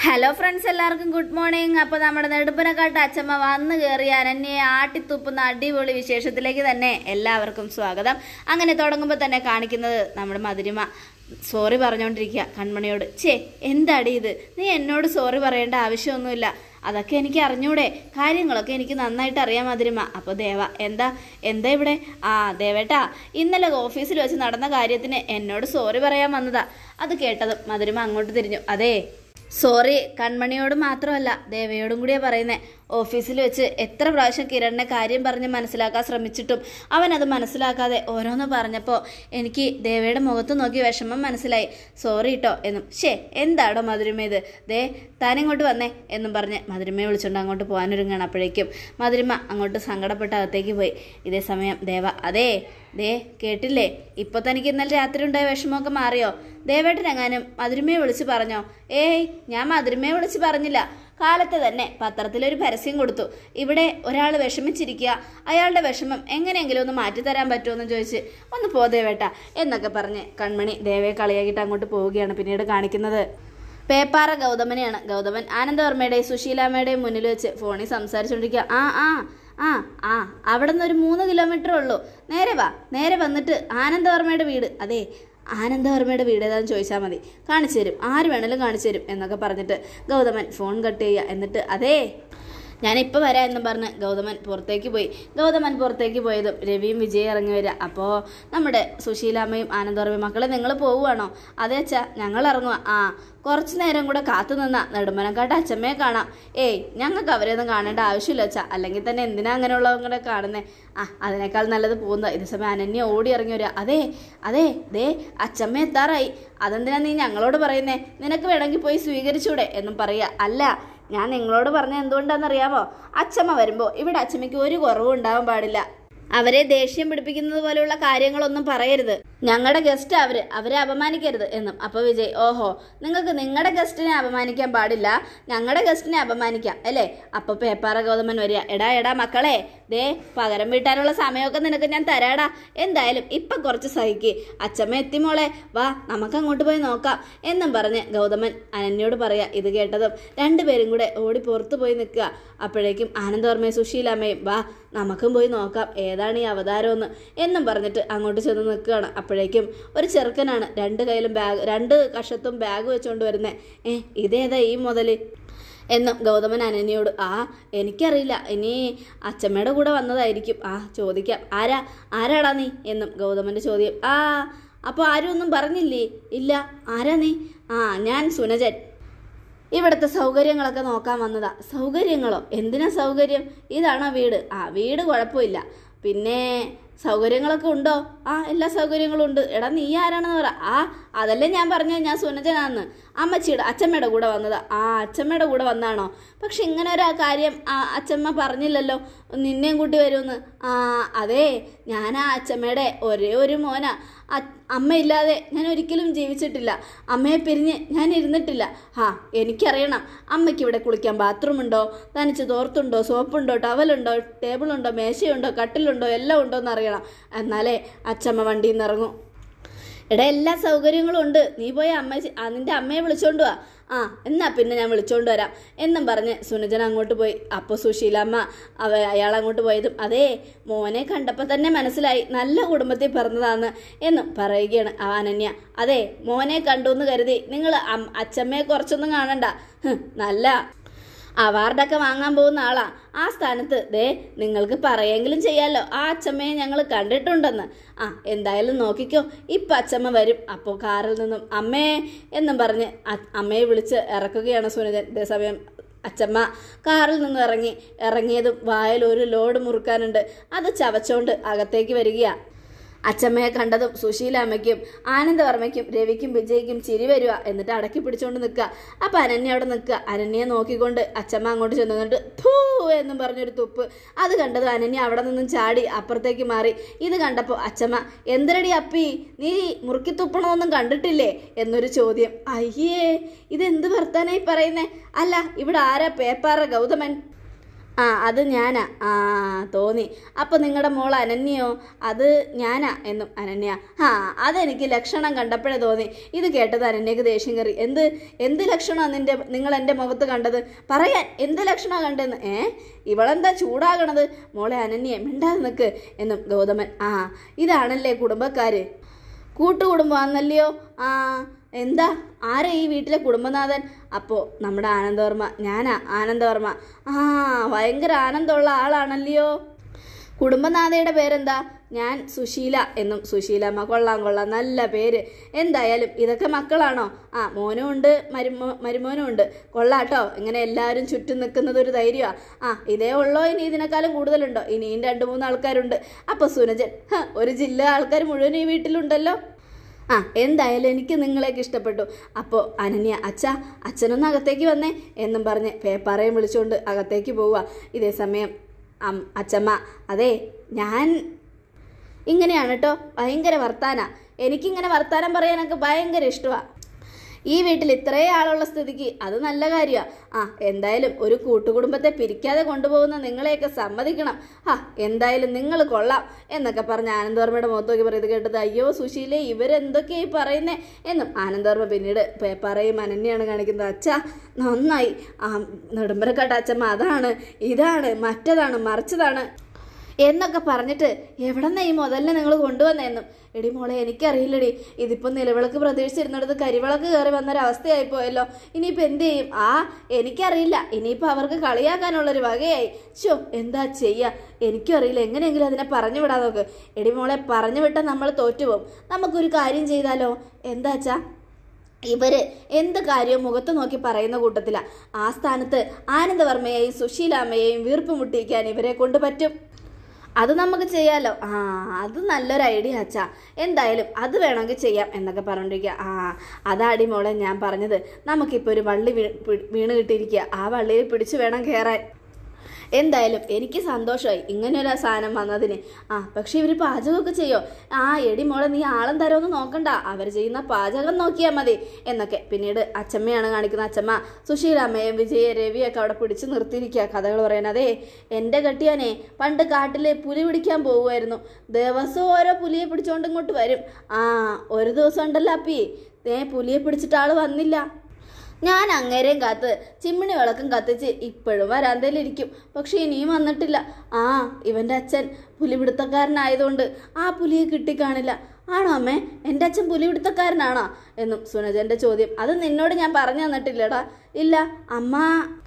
hello friends എല്ലാവർക്കും good morning അപ്പോൾ നമ്മുടെ നെടുപ്പനക്കാട്ട് അച്ചമ്മ വന്നു കയറി അനന്യയെ ആട്ടിത്തുപ്പുന്ന അടിപൊളി വിശേഷത്തിലേക്ക് തന്നെ എല്ലാവർക്കും സ്വാഗതം അങ്ങനെ തുടങ്ങുമ്പോൾ തന്നെ കാണിക്കുന്നത് നമ്മുടെ മധുരിമ സോറി പറഞ്ഞുകൊണ്ടിരിക്കുക കൺമണിയോട് ചേ എന്താടി ഇത് നീ എന്നോട് സോറി പറയേണ്ട ആവശ്യമൊന്നുമില്ല അതൊക്കെ എനിക്ക് അറിഞ്ഞൂടെ കാര്യങ്ങളൊക്കെ എനിക്ക് നന്നായിട്ട് അറിയാം മധുരിമ അപ്പോൾ ദേവ എന്താ എന്താ ഇവിടെ ആ ദേവേട്ടാ ഇന്നലെ ഓഫീസിൽ വെച്ച് നടന്ന കാര്യത്തിന് എന്നോട് സോറി പറയാൻ വന്നതാ അത് കേട്ടതും മധുരിമ അങ്ങോട്ട് തിരിഞ്ഞു അതേ സോറി കൺമണിയോട് മാത്രമല്ല ദേവയോടും കൂടിയാ പറയുന്നത് ഓഫീസിൽ വെച്ച് എത്ര പ്രാവശ്യം കിരണിനെ കാര്യം പറഞ്ഞ് മനസ്സിലാക്കാൻ ശ്രമിച്ചിട്ടും അവൻ അത് മനസ്സിലാക്കാതെ ഓരോന്ന് പറഞ്ഞപ്പോൾ എനിക്ക് ദേവയുടെ മുഖത്ത് നോക്കി വിഷമം മനസ്സിലായി സോറി കേട്ടോ എന്നും ഷേ എന്താടോ മധുരിമ ഇത് ദേ താനിങ്ങോട്ട് വന്നേ എന്നും പറഞ്ഞ് മധുരിമയെ വിളിച്ചുകൊണ്ട് അങ്ങോട്ട് പോകാനൊരുങ്ങണം അപ്പോഴേക്കും മധുരിമ അങ്ങോട്ട് സങ്കടപ്പെട്ട് അകത്തേക്ക് പോയി ഇതേ സമയം ദേവ അതേ ദേ കേട്ടില്ലേ ഇപ്പൊ തനിക്ക് ഇന്നലെ രാത്രി ഉണ്ടായ വിഷമമൊക്കെ മാറിയോ ദേവേട്ടനെങ്ങാനും മധുരിമയെ വിളിച്ച് പറഞ്ഞോ ഏയ് ഞാൻ മധുരിമയെ വിളിച്ച് പറഞ്ഞില്ല കാലത്ത് തന്നെ പത്രത്തിലൊരു പരസ്യം കൊടുത്തു ഇവിടെ ഒരാൾ വിഷമിച്ചിരിക്കുക അയാളുടെ വിഷമം എങ്ങനെയെങ്കിലും ഒന്ന് മാറ്റിത്തരാൻ പറ്റുമെന്ന് ചോദിച്ച് ഒന്ന് പോ ദേവേട്ട എന്നൊക്കെ പറഞ്ഞ് കൺമണി ദേവയെ കളിയാക്കിയിട്ട് അങ്ങോട്ട് പോവുകയാണ് പിന്നീട് കാണിക്കുന്നത് പേപ്പാറ ഗൗതമനെയാണ് ഗൗതമൻ ആനന്ദവർമ്മയുടെയും സുശീലാമ്മയുടെയും മുന്നിൽ വെച്ച് ഫോണിൽ സംസാരിച്ചുകൊണ്ടിരിക്കുക ആ ആ ആ ആ അവിടെ നിന്ന് ഒരു മൂന്ന് കിലോമീറ്റർ ഉള്ളൂ നേരെ വാ നേരെ വന്നിട്ട് ആനന്ദവർമ്മയുടെ വീട് അതെ ആനന്ദവർമ്മയുടെ വീട് ഏതാണെന്ന് ചോദിച്ചാൽ മതി കാണിച്ചു തരും ആര് വേണേലും കാണിച്ചു തരും എന്നൊക്കെ പറഞ്ഞിട്ട് ഗൗതമൻ ഫോൺ കട്ട് ചെയ്യുക എന്നിട്ട് അതേ ഞാനിപ്പോൾ വരാം എന്നും പറഞ്ഞ് ഗൗതമൻ പുറത്തേക്ക് പോയി ഗൗതമൻ പുറത്തേക്ക് പോയതും രവിയും വിജയും ഇറങ്ങി വരിക അപ്പോൾ നമ്മുടെ സുശീലാമ്മയും ആനന്ദവർമ്മയും മക്കളെ നിങ്ങൾ പോവുകയാണോ അതെ അച്ഛാ ഞങ്ങൾ ഇറങ്ങുക ആ കുറച്ച് നേരം കൂടെ കാത്തു നിന്ന നെടുമ്പനക്കാട്ട് അച്ഛമ്മയെ കാണാം ഏയ് ഞങ്ങൾക്ക് അവരെയൊന്നും കാണേണ്ട ആവശ്യമില്ല അച്ഛാ അല്ലെങ്കിൽ തന്നെ എന്തിനാ അങ്ങനെയുള്ളവങ്ങളെ കാണുന്നത് ആ അതിനേക്കാൾ നല്ലത് പോകുന്നത് ഇതേ സമയം അനന്യ ഓടി ഇറങ്ങി വരിക അതെ അതെ ദേ അച്ഛമ്മ എത്താറായി അതെന്തിനാ നീ ഞങ്ങളോട് പറയുന്നേ നിനക്ക് വേണമെങ്കിൽ പോയി സ്വീകരിച്ചൂടെ എന്നും പറയുക അല്ല ഞാൻ നിങ്ങളോട് പറഞ്ഞ എന്തുകൊണ്ടാണെന്നറിയാമോ അച്ഛമ്മ വരുമ്പോൾ ഇവിടെ അച്ഛമ്മയ്ക്ക് ഒരു കുറവും ഉണ്ടാവാൻ പാടില്ല അവരെ ദേഷ്യം പിടിപ്പിക്കുന്നത് പോലെയുള്ള കാര്യങ്ങളൊന്നും പറയരുത് ഞങ്ങളുടെ ഗസ്റ്റ് അവര് അവരെ അപമാനിക്കരുത് എന്നും അപ്പൊ വിജയ് ഓഹോ നിങ്ങൾക്ക് നിങ്ങളുടെ ഗസ്റ്റിനെ അപമാനിക്കാൻ പാടില്ല ഞങ്ങളുടെ ഗസ്റ്റിനെ അപമാനിക്കാം അല്ലേ അപ്പൊ പേപ്പാറ ഗൗതമൻ വരിക എടാ എടാ മക്കളെ ദേ പകരം വീട്ടാനുള്ള സമയമൊക്കെ നിനക്ക് ഞാൻ തരാടാ എന്തായാലും ഇപ്പൊ കുറച്ച് സഹിക്ക് അച്ഛമ്മ എത്തി മോളെ വാ നമുക്ക് അങ്ങോട്ട് പോയി നോക്കാം എന്നും പറഞ്ഞ് ഗൗതമൻ അനന്യോട് പറയാ ഇത് കേട്ടതും രണ്ടുപേരും കൂടെ ഓടി പുറത്തു പോയി നിൽക്കുക അപ്പോഴേക്കും ആനന്ദവർമ്മയും സുശീലാമ്മയും വാ നമുക്കും പോയി നോക്കാം ഏതാണ് ഈ അവതാരമെന്ന് എന്നും പറഞ്ഞിട്ട് അങ്ങോട്ട് ചെന്ന് നിൽക്കുകയാണ് അപ്പോഴേക്കും ഒരു ചെറുക്കനാണ് രണ്ട് കയ്യിലും ബാഗ് രണ്ട് കഷത്തും ബാഗ് വെച്ചുകൊണ്ട് വരുന്നത് ഏ ഇതേതാ ഈ മുതല് എന്നും ഗൗതമൻ അനന്യയോട് ആ എനിക്കറിയില്ല ഇനി അച്ചമ്മയുടെ കൂടെ വന്നതായിരിക്കും ആ ചോദിക്കാം ആരാ ആരാടാ നീ എന്നും ഗൗതമൻ്റെ ചോദ്യം ആ അപ്പോൾ ആരും ഒന്നും പറഞ്ഞില്ലേ ഇല്ല ആരാ നീ ആ ഞാൻ സുനജൻ ഇവിടുത്തെ സൗകര്യങ്ങളൊക്കെ നോക്കാൻ വന്നതാ സൗകര്യങ്ങളോ എന്തിനാ സൗകര്യം ഇതാണോ വീട് ആ വീട് കുഴപ്പമില്ല പിന്നെ സൗകര്യങ്ങളൊക്കെ ഉണ്ടോ ആ എല്ലാ സൗകര്യങ്ങളും ഉണ്ട് എടാ നീ ആരാണെന്ന് പറ ആ അതല്ലേ ഞാൻ പറഞ്ഞത് ഞാൻ സുനജനാന്ന് അമ്മച്ചിയുടെ അച്ഛമ്മയുടെ കൂടെ വന്നതാ ആ അച്ഛമ്മയുടെ കൂടെ വന്നാണോ പക്ഷെ ഇങ്ങനെ ഒരു കാര്യം ആ അച്ഛമ്മ പറഞ്ഞില്ലല്ലോ നിന്നെയും കൂട്ടി വരുമെന്ന് ആ അതെ ഞാൻ ആ അച്ഛമ്മയുടെ ഒരേ ഒരു മോനാ അമ്മയില്ലാതെ ഞാൻ ഒരിക്കലും ജീവിച്ചിട്ടില്ല അമ്മയെ പിരിഞ്ഞ് ഞാൻ ഇരുന്നിട്ടില്ല ആ എനിക്കറിയണം അമ്മയ്ക്ക് ഇവിടെ കുളിക്കാൻ ബാത്റൂം ഉണ്ടോ തനിച്ച് തോർത്തുണ്ടോ സോപ്പുണ്ടോ ടവലുണ്ടോ ടേബിളുണ്ടോ മേശയുണ്ടോ കട്ടിലുണ്ടോ എല്ലാം ഉണ്ടോ എന്ന് അറിയണം എന്നാലേ അച്ഛമ്മ വണ്ടിയിൽ നിന്ന് ഇറങ്ങും എടാ എല്ലാ സൗകര്യങ്ങളും ഉണ്ട് നീ പോയി അമ്മ നിന്റെ അമ്മയെ വിളിച്ചോണ്ട് വാ ആ എന്നാ പിന്നെ ഞാൻ വിളിച്ചോണ്ട് വരാം എന്നും പറഞ്ഞ് സുനജൻ അങ്ങോട്ട് പോയി അപ്പോൾ സുശീലമ്മ അവ അയാൾ അങ്ങോട്ട് പോയതും അതേ മോനെ കണ്ടപ്പോൾ തന്നെ മനസ്സിലായി നല്ല കുടുംബത്തിൽ പിറന്നതാന്ന് എന്നും പറയുകയാണ് ആ അനന്യ അതെ മോനെ കണ്ടു എന്ന് കരുതി നിങ്ങൾ അച്ഛമ്മയെ കുറച്ചൊന്നും കാണണ്ട നല്ല അവാർഡൊക്കെ വാങ്ങാൻ പോകുന്ന ആളാ ആ സ്ഥാനത്ത് ദേ നിങ്ങൾക്ക് പറയെങ്കിലും ചെയ്യാമല്ലോ ആ അച്ചമ്മയെ ഞങ്ങൾ കണ്ടിട്ടുണ്ടെന്ന് ആ എന്തായാലും നോക്കിക്കോ ഇപ്പം അച്ചമ്മ വരും അപ്പോൾ കാറിൽ നിന്നും അമ്മേ എന്നും പറഞ്ഞ് അമ്മയെ വിളിച്ച് ഇറക്കുകയാണ് സുനിതൻ ഇതേസമയം അച്ചമ്മ കാറിൽ നിന്ന് ഇറങ്ങി ഇറങ്ങിയതും വായിൽ ഒരു ലോഡ് മുറുക്കാനുണ്ട് അത് ചവച്ചോണ്ട് അകത്തേക്ക് വരികയാണ് അച്ചമ്മയെ കണ്ടതും സുശീലാമ്മയ്ക്കും ആനന്ദവർമ്മയ്ക്കും രവിക്കും വിജയ്ക്കും ചിരി വരിക എന്നിട്ട് അടക്കി പിടിച്ചുകൊണ്ട് നിൽക്കുക അപ്പം അനന്യ അവിടെ നിൽക്കുക അനന്യയെ നോക്കിക്കൊണ്ട് അച്ചമ്മ അങ്ങോട്ട് ചെന്നുകൊണ്ട് ഫൂ എന്നും പറഞ്ഞൊരു തുപ്പ് അത് കണ്ടതും അനന്യ അവിടെ നിന്നും ചാടി അപ്പുറത്തേക്ക് മാറി ഇത് കണ്ടപ്പോൾ അച്ചമ്മ എന്തിനടി അപ്പി നീ മുറുക്കി തുപ്പണമെന്നും കണ്ടിട്ടില്ലേ എന്നൊരു ചോദ്യം അയ്യേ ഇതെന്ത് വർത്താനായി പറയുന്നേ അല്ല ഇവിടെ ആരാ പേപ്പാറ ഗൗതമൻ ആ അത് ഞാനാ ആ തോന്നി അപ്പോൾ നിങ്ങളുടെ മോൾ അനന്യയോ അത് ഞാനാ എന്നും അനന്യ ആ അതെനിക്ക് ലക്ഷണം കണ്ടപ്പോഴേ തോന്നി ഇത് കേട്ടത് അനന്യക്ക് ദേഷ്യം കയറി എന്ത് എന്ത് ലക്ഷണമാണ് നിന്റെ നിങ്ങൾ എൻ്റെ മുഖത്ത് കണ്ടത് പറയാൻ എന്ത് ലക്ഷണമാണ് കണ്ടെന്ന് ഏ ഇവളെന്താ ചൂടാകണത് മോളെ അനന്യെ മിണ്ടാതെ നിൽക്ക് എന്നും ഗൗതമൻ ആ ഇതാണല്ലേ കുടുംബക്കാര് കൂട്ടുകുടുംബമാണെന്നല്ലയോ ആ എന്താ ആരാ ഈ വീട്ടിലെ കുടുംബനാഥൻ അപ്പോൾ നമ്മുടെ ആനന്ദവർമ്മ ഞാനാ ആനന്ദവർമ്മ ആ ഭയങ്കര ആനന്ദമുള്ള ആളാണല്ലയോ കുടുംബനാഥയുടെ പേരെന്താ ഞാൻ സുശീല എന്നും സുശീലമ്മ കൊള്ളാം കൊള്ളാം നല്ല പേര് എന്തായാലും ഇതൊക്കെ മക്കളാണോ ആ മോനും ഉണ്ട് മരുമോ മരുമോനും ഉണ്ട് കൊള്ളാട്ടോ ഇങ്ങനെ എല്ലാവരും ചുറ്റും നിൽക്കുന്നത് ഒരു ധൈര്യമാണ് ആ ഇതേ ഉള്ളോ ഇനി ഇതിനേക്കാളും കൂടുതലുണ്ടോ ഇനിയും രണ്ട് മൂന്ന് ആൾക്കാരുണ്ട് അപ്പോൾ സുനജൻ ഹ, ഒരു ജില്ല ആൾക്കാർ മുഴുവൻ ഈ വീട്ടിലുണ്ടല്ലോ ആ എന്തായാലും എനിക്ക് നിങ്ങളെയൊക്കെ ഇഷ്ടപ്പെട്ടു അപ്പോൾ അനന്യ അച്ഛ അച്ഛനൊന്ന് അകത്തേക്ക് വന്നേ എന്നും പറഞ്ഞ് പേപ്പാറയും വിളിച്ചുകൊണ്ട് അകത്തേക്ക് പോവുക ഇതേ സമയം അം അച്ഛമ്മ അതെ ഞാൻ ഇങ്ങനെയാണ് കേട്ടോ ഭയങ്കര വർത്താന എനിക്കിങ്ങനെ വർത്താനം പറയാനൊക്കെ ഭയങ്കര ഇഷ്ടമാണ് ഈ വീട്ടിൽ ഇത്രയും ആളുള്ള സ്ഥിതിക്ക് അത് നല്ല കാര്യമാണ് ആ എന്തായാലും ഒരു കൂട്ടുകുടുംബത്തെ പിരിക്കാതെ കൊണ്ടുപോകുന്ന നിങ്ങളെയൊക്കെ സമ്മതിക്കണം ആ എന്തായാലും നിങ്ങൾ കൊള്ളാം എന്നൊക്കെ പറഞ്ഞ് ആനന്ദവർമ്മയുടെ മുഖത്ത് നോക്കി പറയുന്നത് കേട്ടത് അയ്യോ സുശീലെ ഇവരെന്തൊക്കെയായി പറയുന്നേ എന്നും ആനന്ദവർമ്മ പിന്നീട് പേപ്പറയും അനന്യാണ് കാണിക്കുന്നത് അച്ഛാ നന്നായി ആ നെടുമ്പരക്കാട്ട അച്ഛമ്മ അതാണ് ഇതാണ് മറ്റതാണ് മറിച്ചതാണ് എന്നൊക്കെ പറഞ്ഞിട്ട് എവിടെന്നാ ഈ മുതലിനെ നിങ്ങൾ കൊണ്ടുവന്നെന്നും എടി മോളെ എനിക്കറിയില്ലടി ഇതിപ്പോൾ നിലവിളക്ക് പ്രതീക്ഷിച്ചിരുന്നിടത്ത് കരിവിളക്ക് കയറി വന്നൊരവസ്ഥയായി പോയല്ലോ ഇനിയിപ്പോൾ എന്ത് ചെയ്യും ആ എനിക്കറിയില്ല ഇനിയിപ്പോൾ അവർക്ക് കളിയാക്കാനുള്ളൊരു വകയായി ഷോ എന്താ ചെയ്യുക എനിക്കും അറിയില്ല എങ്ങനെയെങ്കിലും അതിനെ പറഞ്ഞു വിടാൻ നോക്ക് എടി മോളെ പറഞ്ഞു വിട്ടാൽ നമ്മൾ തോറ്റുപോകും നമുക്കൊരു കാര്യം ചെയ്താലോ എന്താച്ചാ ഇവര് എന്ത് കാര്യവും മുഖത്ത് നോക്കി പറയുന്ന കൂട്ടത്തില ആ സ്ഥാനത്ത് ആനന്ദവർമ്മയെയും സുശീലാമ്മയെയും വീർപ്പ് മുട്ടിക്കാൻ ഇവരെ കൊണ്ട് പറ്റും അത് നമുക്ക് ചെയ്യാലോ ആ അത് നല്ലൊരു ഐഡിയ അച്ഛാ എന്തായാലും അത് വേണമെങ്കിൽ ചെയ്യാം എന്നൊക്കെ പറഞ്ഞിരിക്കുക ആ അതാടി മോളെ ഞാൻ പറഞ്ഞത് നമുക്കിപ്പോൾ ഒരു വള്ളി വീ- പി- വീണ് കിട്ടിയിരിക്കുക ആ വള്ളിയിൽ പിടിച്ചു വേണം കയറാൻ എന്തായാലും എനിക്ക് സന്തോഷമായി ഇങ്ങനെ ഒരു സാധനം വന്നതിന് ആ പക്ഷെ ഇവർ പാചകമൊക്കെ ചെയ്യോ ആ എടി മോളെ നീ ആളും തരമൊന്നും നോക്കണ്ട അവർ ചെയ്യുന്ന പാചകം നോക്കിയാൽ മതി എന്നൊക്കെ പിന്നീട് അച്ചമ്മയാണ് കാണിക്കുന്ന അച്ചമ്മ സുശീലാമ്മയും വിജയ രവിയൊക്കെ അവിടെ പിടിച്ചു നിർത്തിയിരിക്കുക കഥകൾ പറയാൻ അതെ എൻ്റെ കെട്ടിയാനെ പണ്ട് കാട്ടിൽ പുലി പിടിക്കാൻ പോകുമായിരുന്നു ദിവസവും ഓരോ പുലിയെ പിടിച്ചോണ്ട് ഇങ്ങോട്ട് വരും ആ ഒരു ദിവസം ഉണ്ടല്ലോ അപ്പി ദേ പുലിയെ പിടിച്ചിട്ട് ആള് വന്നില്ല ഞാൻ അങ്ങേരെയും കാത്ത് ചിമ്മിണി വിളക്കും കത്തിച്ച് ഇപ്പോഴും വരാന്തയിലിരിക്കും പക്ഷെ ഇനിയും വന്നിട്ടില്ല ആ ഇവൻ്റെ അച്ഛൻ പുലിപിടുത്തക്കാരനായതുകൊണ്ട് ആ പുലിയെ കിട്ടിക്കാണില്ല ആണോ അമ്മേ എൻ്റെ അച്ഛൻ പുലിപിടുത്തക്കാരനാണോ എന്നും സുനജൻ്റെ ചോദ്യം അത് നിന്നോട് ഞാൻ പറഞ്ഞു തന്നിട്ടില്ലടാ ഇല്ല അമ്മ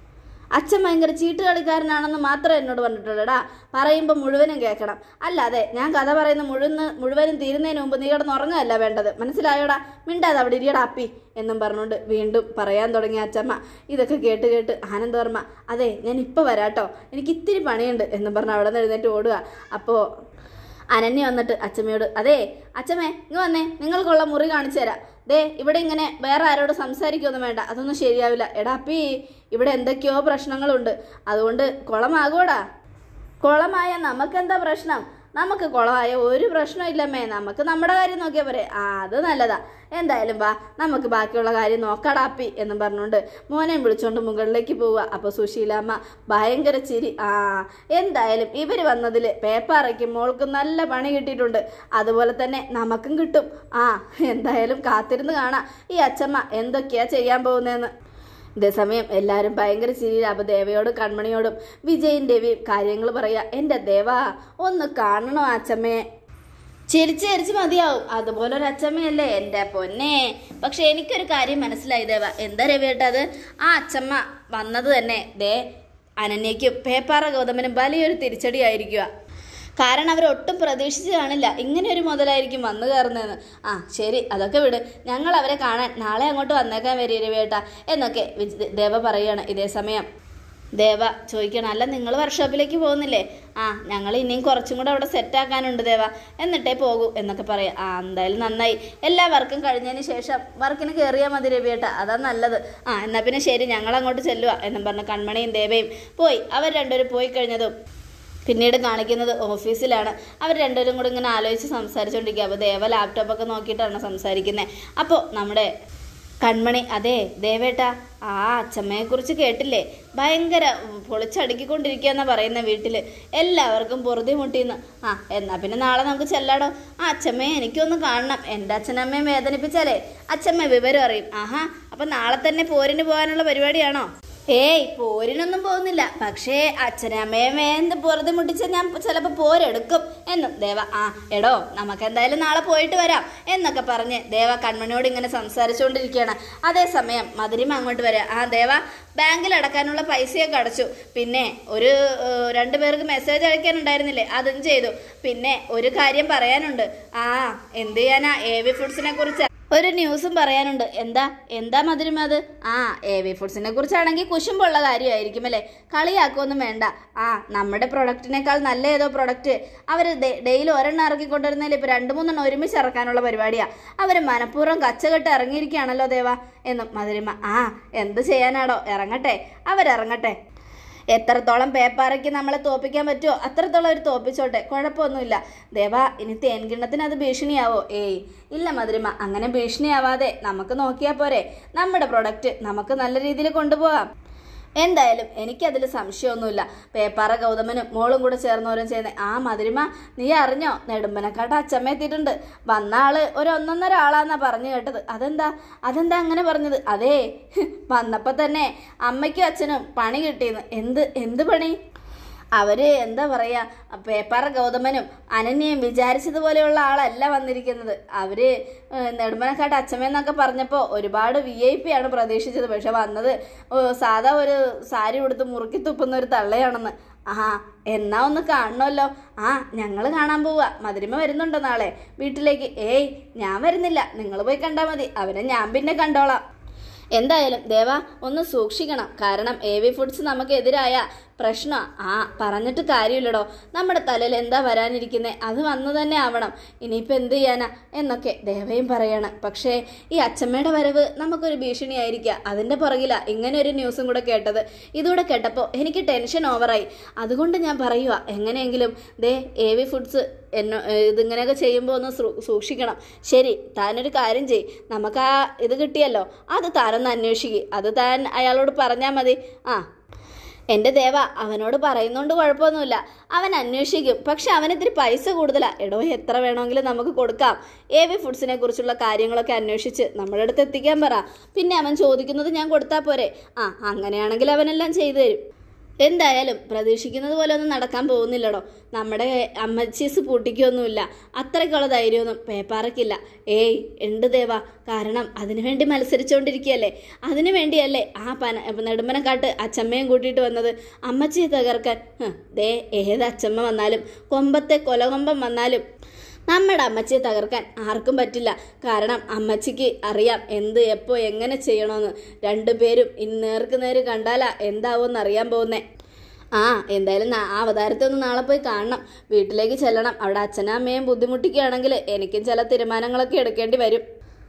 അച്ഛൻ ഭയങ്കര ചീട്ട് കളിക്കാരനാണെന്ന് മാത്രമേ എന്നോട് പറഞ്ഞിട്ടുള്ളൂടാ പറയുമ്പോൾ മുഴുവനും കേൾക്കണം അല്ലാതെ ഞാൻ കഥ പറയുന്ന മുഴുവൻ മുഴുവനും തീരുന്നതിന് മുമ്പ് നീ കിടന്ന് ഉറങ്ങുകയല്ല വേണ്ടത് മനസ്സിലായോടാ മിണ്ടാതെ അവിടെ ഇരിയടാ അപ്പി എന്നും പറഞ്ഞുകൊണ്ട് വീണ്ടും പറയാൻ തുടങ്ങിയ അച്ഛമ്മ ഇതൊക്കെ കേട്ട് കേട്ട് ആനന്ദവർമ്മ അതെ ഞാൻ ഇപ്പോൾ വരാട്ടോ എനിക്ക് ഇത്തിരി പണിയുണ്ട് എന്നും പറഞ്ഞ് അവിടെ നിന്ന് എഴുന്നേറ്റ് ഓടുക അപ്പോൾ അനന്യ വന്നിട്ട് അച്ഛമ്മയോട് അതെ അച്ഛമ്മേ ഇങ്ങ് വന്നേ നിങ്ങൾക്കുള്ള മുറി കാണിച്ചു തരാം ദേ ഇവിടെ ഇങ്ങനെ വേറെ ആരോട് സംസാരിക്കൊന്നും വേണ്ട അതൊന്നും ശരിയാവില്ല എടാ അപ്പി ഇവിടെ എന്തൊക്കെയോ പ്രശ്നങ്ങളുണ്ട് അതുകൊണ്ട് കുളമാകൂടാ കുളമായ നമുക്കെന്താ പ്രശ്നം നമുക്ക് കുളമായ ഒരു പ്രശ്നമില്ലമ്മേ നമുക്ക് നമ്മുടെ കാര്യം നോക്കിയാൽ പോരെ ആ അത് നല്ലതാ എന്തായാലും വാ നമുക്ക് ബാക്കിയുള്ള കാര്യം നോക്കടാപ്പി എന്നും പറഞ്ഞുകൊണ്ട് മോനെയും വിളിച്ചോണ്ട് മുകളിലേക്ക് പോവുക അപ്പോൾ സുശീലാമ്മ ഭയങ്കര ചിരി ആ എന്തായാലും ഇവർ വന്നതിൽ പേപ്പാറയ്ക്ക് മോൾക്ക് നല്ല പണി കിട്ടിയിട്ടുണ്ട് അതുപോലെ തന്നെ നമുക്കും കിട്ടും ആ എന്തായാലും കാത്തിരുന്ന് കാണാം ഈ അച്ഛമ്മ എന്തൊക്കെയാ ചെയ്യാൻ പോകുന്നതെന്ന് ഇതേസമയം എല്ലാവരും ഭയങ്കര ചിരിയില്ല അപ്പോൾ ദേവയോടും കൺമണിയോടും വിജയും രവിയും കാര്യങ്ങൾ പറയാ എൻ്റെ ദേവ ഒന്ന് കാണണോ അച്ഛമ്മയെ ചിരിച്ച് ചിരിച്ച് മതിയാവും അതുപോലെ ഒരു അച്ചമ്മയല്ലേ എൻ്റെ പൊന്നെ പക്ഷെ എനിക്കൊരു കാര്യം മനസ്സിലായി ദേവ എന്താ രവിയേട്ടത് ആ അച്ചമ്മ വന്നത് തന്നെ ദേ അനന്യയ്ക്കും പേപ്പാറ ഗൗതമനും വലിയൊരു തിരിച്ചടിയായിരിക്കുക കാരണം അവരൊട്ടും പ്രതീക്ഷിച്ച് കാണില്ല ഇങ്ങനെ ഒരു മുതലായിരിക്കും വന്നു കയറുന്നതെന്ന് ആ ശരി അതൊക്കെ വിട് ഞങ്ങൾ അവരെ കാണാൻ നാളെ അങ്ങോട്ട് വന്നേക്കാൻ വരിക രവിയേട്ട എന്നൊക്കെ വിജ- ദേവ പറയുകയാണ് ഇതേ സമയം ദേവ ചോദിക്കണം അല്ല നിങ്ങൾ വർക്ക്ഷോപ്പിലേക്ക് പോകുന്നില്ലേ ആ ഞങ്ങൾ ഇനിയും കുറച്ചും കൂടെ അവിടെ സെറ്റാക്കാനുണ്ട് ദേവ എന്നിട്ടേ പോകൂ എന്നൊക്കെ പറയാം ആ എന്തായാലും നന്നായി എല്ലാ വർക്കും കഴിഞ്ഞതിന് ശേഷം വർക്കിന് കയറിയാൽ മതി രവിയേട്ട അതാ നല്ലത് ആ എന്നാൽ പിന്നെ ശരി ഞങ്ങൾ അങ്ങോട്ട് ചെല്ലുക എന്നും പറഞ്ഞ് കൺമണിയും ദേവയും പോയി അവർ രണ്ടുപേരും പോയി കഴിഞ്ഞതും പിന്നീട് കാണിക്കുന്നത് ഓഫീസിലാണ് അവർ രണ്ടുപേരും കൂടി ഇങ്ങനെ ആലോചിച്ച് സംസാരിച്ചുകൊണ്ടിരിക്കുക അപ്പോൾ ദേവ ലാപ്ടോപ്പൊക്കെ നോക്കിയിട്ടാണ് സംസാരിക്കുന്നത് അപ്പോൾ നമ്മുടെ കൺമണി അതെ ദേവേട്ട ആ അച്ഛമ്മയെക്കുറിച്ച് കേട്ടില്ലേ ഭയങ്കര പൊളിച്ചടുക്കിക്കൊണ്ടിരിക്കുകയെന്നാ പറയുന്ന വീട്ടിൽ എല്ലാവർക്കും പൊറുതി മുട്ടിന്ന് ആ എന്നാ പിന്നെ നാളെ നമുക്ക് ചെല്ലാടോ ആ അച്ഛമ്മയെ എനിക്കൊന്ന് കാണണം എൻ്റെ അച്ഛനമ്മയും വേദനിപ്പിച്ചാലേ അച്ഛമ്മ വിവരം അറിയും ആഹാ അപ്പം നാളെ തന്നെ പോരിന് പോകാനുള്ള പരിപാടിയാണോ ഏയ് പോരിനൊന്നും പോകുന്നില്ല പക്ഷേ അച്ഛനമ്മയും എന്ത് പുറത്ത് മുട്ടിച്ച് ഞാൻ ചിലപ്പോൾ പോരെടുക്കും എന്നും ദേവ ആ എടോ നമുക്ക് എന്തായാലും നാളെ പോയിട്ട് വരാം എന്നൊക്കെ പറഞ്ഞ് ദേവ കൺമണിയോട് ഇങ്ങനെ സംസാരിച്ചുകൊണ്ടിരിക്കുകയാണ് അതേസമയം മധുരിമ അങ്ങോട്ട് വരാം ആ ദേവ ബാങ്കിൽ അടക്കാനുള്ള പൈസയൊക്കെ അടച്ചു പിന്നെ ഒരു ഏഹ്, രണ്ടു പേർക്ക് മെസ്സേജ് അയക്കാനുണ്ടായിരുന്നില്ലേ അതും ചെയ്തു പിന്നെ ഒരു കാര്യം പറയാനുണ്ട് ആ എന്ത് ചെയ്യാനാ എ വി ഫുഡ്സിനെ കുറിച്ച് ഒരു ന്യൂസും പറയാനുണ്ട് എന്താ എന്താ മധുരം അത് ആ എ വി ഫുഡ്സിനെ കുറിച്ചാണെങ്കിൽ കുശുമ്പുള്ള കാര്യമായിരിക്കും അല്ലേ കളിയാക്കൊന്നും വേണ്ട ആ നമ്മുടെ പ്രൊഡക്റ്റിനേക്കാൾ നല്ല ഏതോ പ്രൊഡക്റ്റ് അവർ ഡെയിലി ഒരെണ്ണം ഇറക്കി കൊണ്ടുവരുന്നതിൽ ഇപ്പോൾ രണ്ട് മൂന്നെണ്ണം ഒരുമിച്ച് ഇറക്കാനുള്ള പരിപാടിയാണ് അവർ മനഃപൂർവ്വം കച്ചകെട്ട് ഇറങ്ങിയിരിക്കുകയാണല്ലോ ദേവ എന്നും മധുരിമ ആ എന്ത് ചെയ്യാനാടോ ഇറങ്ങട്ടെ അവരിറങ്ങട്ടെ എത്രത്തോളം പേപ്പാറയ്ക്ക് നമ്മളെ തോപ്പിക്കാൻ പറ്റുമോ അത്രത്തോളം അവർ തോപ്പിച്ചോട്ടെ കുഴപ്പമൊന്നുമില്ല ദേവ ഇനി തേൻകിണ്ണത്തിന് അത് ഭീഷണിയാവോ ഏയ് ഇല്ല മധുരിമ അങ്ങനെ ഭീഷണിയാവാതെ നമുക്ക് നോക്കിയാൽ പോരെ നമ്മുടെ പ്രൊഡക്റ്റ് നമുക്ക് നല്ല രീതിയിൽ കൊണ്ടുപോകാം എന്തായാലും എനിക്കതിൽ സംശയമൊന്നുമില്ല പേപ്പാറ ഗൗതമനും മോളും കൂടെ ചേർന്നവരും ചെയ്യുന്ന ആ മധുരിമ നീ അറിഞ്ഞോ നെടുമ്പനക്കാട്ട് അച്ചമ്മ എത്തിയിട്ടുണ്ട് വന്ന ആള് ഒരു ഒന്നൊന്നര ആളാന്നാ പറഞ്ഞു കേട്ടത് അതെന്താ അതെന്താ അങ്ങനെ പറഞ്ഞത് അതേ വന്നപ്പോൾ തന്നെ അമ്മയ്ക്കും അച്ഛനും പണി കിട്ടിയെന്ന് എന്ത് എന്ത് പണി അവര് എന്താ പറയാ പേപ്പാറ ഗൗതമനും അനന്യയും വിചാരിച്ചതുപോലെയുള്ള ആളല്ല വന്നിരിക്കുന്നത് അവര് ഏഹ്, നെടുമ്പനക്കാട്ട് അച്ഛമെന്നൊക്കെ പറഞ്ഞപ്പോൾ ഒരുപാട് വി ഐ പി ആണ് പ്രതീക്ഷിച്ചത് പക്ഷെ വന്നത് ഓ, സാധാ ഒരു സാരി ഉടുത്ത് മുറുക്കി തുപ്പുന്ന ഒരു തള്ളയാണെന്ന് ആ എന്നാ ഒന്ന് കാണണമല്ലോ ആ ഞങ്ങൾ കാണാൻ പോവുക മധുരിമ വരുന്നുണ്ടോ നാളെ വീട്ടിലേക്ക് ഏയ് ഞാൻ വരുന്നില്ല നിങ്ങൾ പോയി കണ്ടാൽ മതി അവനെ ഞാൻ പിന്നെ കണ്ടോളാം എന്തായാലും ദേവ ഒന്ന് സൂക്ഷിക്കണം കാരണം എ വി ഫുഡ്സ് നമുക്കെതിരായ പ്രശ്നം ആ പറഞ്ഞിട്ട് കാര്യമില്ലടോ നമ്മുടെ തലയിൽ എന്താ വരാനിരിക്കുന്നത് അത് വന്നു തന്നെ ആവണം ഇനിയിപ്പോൾ എന്ത് ചെയ്യാനാ എന്നൊക്കെ ദേവയും പറയണം പക്ഷേ ഈ അച്ചമ്മയുടെ വരവ് നമുക്കൊരു ഭീഷണിയായിരിക്കുക അതിൻ്റെ പുറകിലാ ഇങ്ങനെ ഒരു ന്യൂസും കൂടെ കേട്ടത് ഇതുകൂടെ കേട്ടപ്പോൾ എനിക്ക് ടെൻഷൻ ഓവറായി അതുകൊണ്ട് ഞാൻ പറയുക എങ്ങനെയെങ്കിലും ദേ എ വി ഫുഡ്സ് എന്നോ ഇതിങ്ങനെയൊക്കെ ചെയ്യുമ്പോൾ ഒന്ന് സൂ- സൂക്ഷിക്കണം ശരി താനൊരു കാര്യം ചെയ് നമുക്ക് ആ ഇത് കിട്ടിയല്ലോ അത് താനൊന്ന് അന്വേഷിക്കുക അത് താൻ അയാളോട് പറഞ്ഞാൽ മതി ആ എൻ്റെ ദേവ അവനോട് പറയുന്നോണ്ട് കുഴപ്പമൊന്നുമില്ല അവൻ അന്വേഷിക്കും പക്ഷെ അവനിത്തിരി പൈസ കൂടുതലാ എടോ എത്ര വേണമെങ്കിലും നമുക്ക് കൊടുക്കാം എ വി ഫുഡ്സിനെ കുറിച്ചുള്ള കാര്യങ്ങളൊക്കെ അന്വേഷിച്ച് നമ്മുടെ അടുത്ത് എത്തിക്കാൻ പറ പിന്നെ അവൻ ചോദിക്കുന്നത് ഞാൻ കൊടുത്താൽ പോരെ ആ അങ്ങനെയാണെങ്കിൽ അവനെല്ലാം ചെയ്തു തരും എന്തായാലും പ്രതീക്ഷിക്കുന്നത് പോലെ ഒന്നും നടക്കാൻ പോകുന്നില്ലടോ നമ്മുടെ അമ്മച്ചീസ് പൂട്ടിക്കൊന്നുമില്ല അത്രയ്ക്കുള്ള ധൈര്യമൊന്നും പേപ്പാറയ്ക്കില്ല ഏയ് ഉണ്ട് ദേവ കാരണം അതിനുവേണ്ടി മത്സരിച്ചുകൊണ്ടിരിക്കുകയല്ലേ അതിനു വേണ്ടിയല്ലേ ആ പന നെടുമ്പനക്കാട്ട് അച്ചമ്മയും കൂട്ടിയിട്ട് വന്നത് അമ്മച്ചിയെ തകർക്കാൻ ഹ്, ദേ ഏത് അച്ചമ്മ വന്നാലും കൊമ്പത്തെ കൊലകൊമ്പം വന്നാലും നമ്മുടെ അമ്മച്ചിയെ തകർക്കാൻ ആർക്കും പറ്റില്ല കാരണം അമ്മച്ചിക്ക് അറിയാം എന്ത് എപ്പോൾ എങ്ങനെ ചെയ്യണമെന്ന് രണ്ടുപേരും ഇന്ന് നേർക്ക് നേര് കണ്ടാലാ എന്താവുമെന്ന് അറിയാൻ പോകുന്നേ ആ എന്തായാലും നാ- ആ അവതാരത്തെ ഒന്ന് നാളെ പോയി കാണണം വീട്ടിലേക്ക് ചെല്ലണം അവിടെ അച്ഛനും അമ്മയും ബുദ്ധിമുട്ടിക്കുകയാണെങ്കിൽ എനിക്കും ചില തീരുമാനങ്ങളൊക്കെ എടുക്കേണ്ടി വരും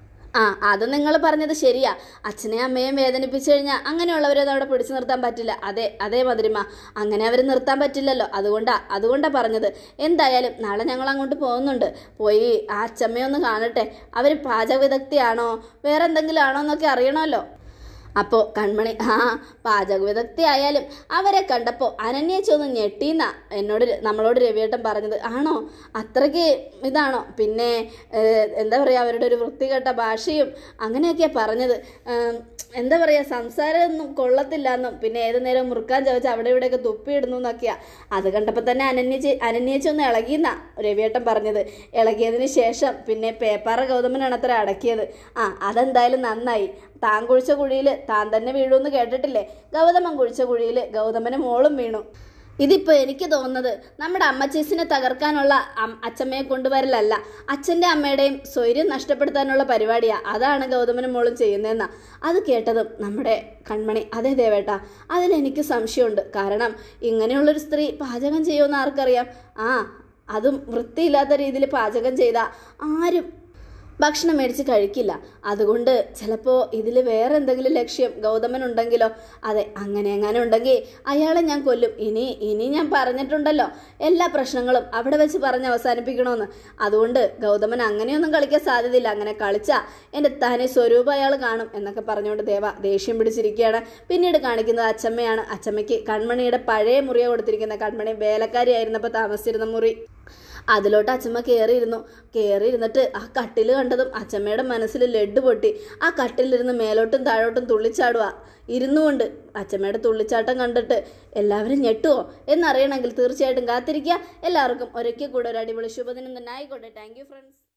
ആ അത് നിങ്ങൾ പറഞ്ഞത് ശരിയാ അച്ഛനെയും അമ്മയും വേദനിപ്പിച്ചു കഴിഞ്ഞാൽ അങ്ങനെയുള്ളവരെ അത് അവിടെ പിടിച്ചു നിർത്താൻ പറ്റില്ല അതെ അതേ മധുരിമ അങ്ങനെ അവർ നിർത്താൻ പറ്റില്ലല്ലോ അതുകൊണ്ടാ അതുകൊണ്ടാ പറഞ്ഞത് എന്തായാലും നാളെ ഞങ്ങൾ അങ്ങോട്ട് പോകുന്നുണ്ട് പോയി ആ അച്ഛമ്മയൊന്ന് കാണട്ടെ അവർ പാചക വിദഗ്ധയാണോ വേറെ എന്തെങ്കിലും ആണോ എന്നൊക്കെ അറിയണമല്ലോ അപ്പോൾ കൺമണി ആ പാചക വിദഗ്ധ ആയാലും അവരെ കണ്ടപ്പോൾ അനന്യേച്ചി ഒന്ന് ഞെട്ടീന്നാ എന്നോട് ര- നമ്മളോട് രവിയേട്ടൻ പറഞ്ഞത് ആണോ അത്രയ്ക്ക് ഇതാണോ പിന്നെ ഏഹ്, എന്താ പറയുക അവരുടെ ഒരു വൃത്തികെട്ട ഭാഷയും അങ്ങനെയൊക്കെയാണ് പറഞ്ഞത് ഏം, എന്താ പറയുക സംസാരമൊന്നും കൊള്ളത്തില്ല എന്നും പിന്നെ ഏത് നേരം മുറുക്കാൻ ചോദിച്ചാൽ അവിടെ ഇവിടെയൊക്കെ തുപ്പിയിടുന്നു എന്നൊക്കെയാ അത് കണ്ടപ്പോൾ തന്നെ അനന്യച്ചി അനന്യേച്ചി ഒന്ന് ഇളകിയെന്നാ രവിയേട്ടൻ പറഞ്ഞത് ഇളകിയതിന് ശേഷം പിന്നെ പേപ്പാറ ഗൗതമനാണ് അത്ര അടക്കിയത് ആ അതെന്തായാലും നന്നായി താൻ കുഴിച്ച കുഴിയിൽ താൻ തന്നെ വീഴുമെന്ന് കേട്ടിട്ടില്ലേ ഗൗതമൻ കുഴിച്ച കുഴിയിൽ ഗൗതമന് മോളും വീണു ഇതിപ്പോൾ എനിക്ക് തോന്നുന്നത് നമ്മുടെ അമ്മച്ചീസിനെ തകർക്കാനുള്ള അം- അച്ചമ്മയെ കൊണ്ടുവരലല്ല അച്ഛൻ്റെ അമ്മയുടെയും സ്വൈര്യം നഷ്ടപ്പെടുത്താനുള്ള പരിപാടിയാണ് അതാണ് ഗൗതമനും മോളും ചെയ്യുന്നതെന്നാ അത് കേട്ടതും നമ്മുടെ കൺമണി അതേ ദേവേട്ട അതിലെനിക്ക് സംശയമുണ്ട് കാരണം ഇങ്ങനെയുള്ളൊരു സ്ത്രീ പാചകം ചെയ്യുമെന്ന് ആർക്കറിയാം ആ അതും വൃത്തിയില്ലാത്ത രീതിയിൽ പാചകം ചെയ്ത ആരും ഭക്ഷണം മേടിച്ച് കഴിക്കില്ല അതുകൊണ്ട് ചിലപ്പോൾ ഇതിൽ വേറെ എന്തെങ്കിലും ലക്ഷ്യം ഗൗതമൻ ഉണ്ടെങ്കിലോ അതെ അങ്ങനെ എങ്ങനെ ഉണ്ടെങ്കിൽ അയാളെ ഞാൻ കൊല്ലും ഇനി ഇനി ഞാൻ പറഞ്ഞിട്ടുണ്ടല്ലോ എല്ലാ പ്രശ്നങ്ങളും അവിടെ വെച്ച് പറഞ്ഞ് അവസാനിപ്പിക്കണമെന്ന് അതുകൊണ്ട് ഗൗതമൻ അങ്ങനെയൊന്നും കളിക്കാൻ സാധ്യതയില്ല അങ്ങനെ കളിച്ചാ എൻ്റെ തനി സ്വരൂപം അയാൾ കാണും എന്നൊക്കെ പറഞ്ഞുകൊണ്ട് ദേവ ദേഷ്യം പിടിച്ചിരിക്കുകയാണ് പിന്നീട് കാണിക്കുന്നത് അച്ചമ്മയാണ് അച്ചമ്മയ്ക്ക് കൺമണിയുടെ പഴയ മുറിയാണ് കൊടുത്തിരിക്കുന്നത് കൺമണി വേലക്കാരിയായിരുന്നപ്പോൾ താമസിച്ചിരുന്ന മുറി അതിലോട്ട് അച്ചമ്മ കയറിയിരുന്നു കയറിയിരുന്നിട്ട് ആ കട്ടിൽ കണ്ടതും അച്ചമ്മയുടെ മനസ്സിൽ ലഡ് പൊട്ടി ആ കട്ടിലിരുന്ന് മേലോട്ടും താഴോട്ടും തുള്ളിച്ചാടുക ഇരുന്നുകൊണ്ട് അച്ചമ്മയുടെ തുള്ളിച്ചാട്ടം കണ്ടിട്ട് എല്ലാവരും ഞെട്ടുവോ എന്നറിയണമെങ്കിൽ തീർച്ചയായിട്ടും കാത്തിരിക്കുക എല്ലാവർക്കും ഒരൊക്കെ കൂടെ ഒരു അടിപൊളി ശുഭദിനം തന്നെ ആയിക്കോട്ടെ താങ്ക് യു ഫ്രണ്ട്സ്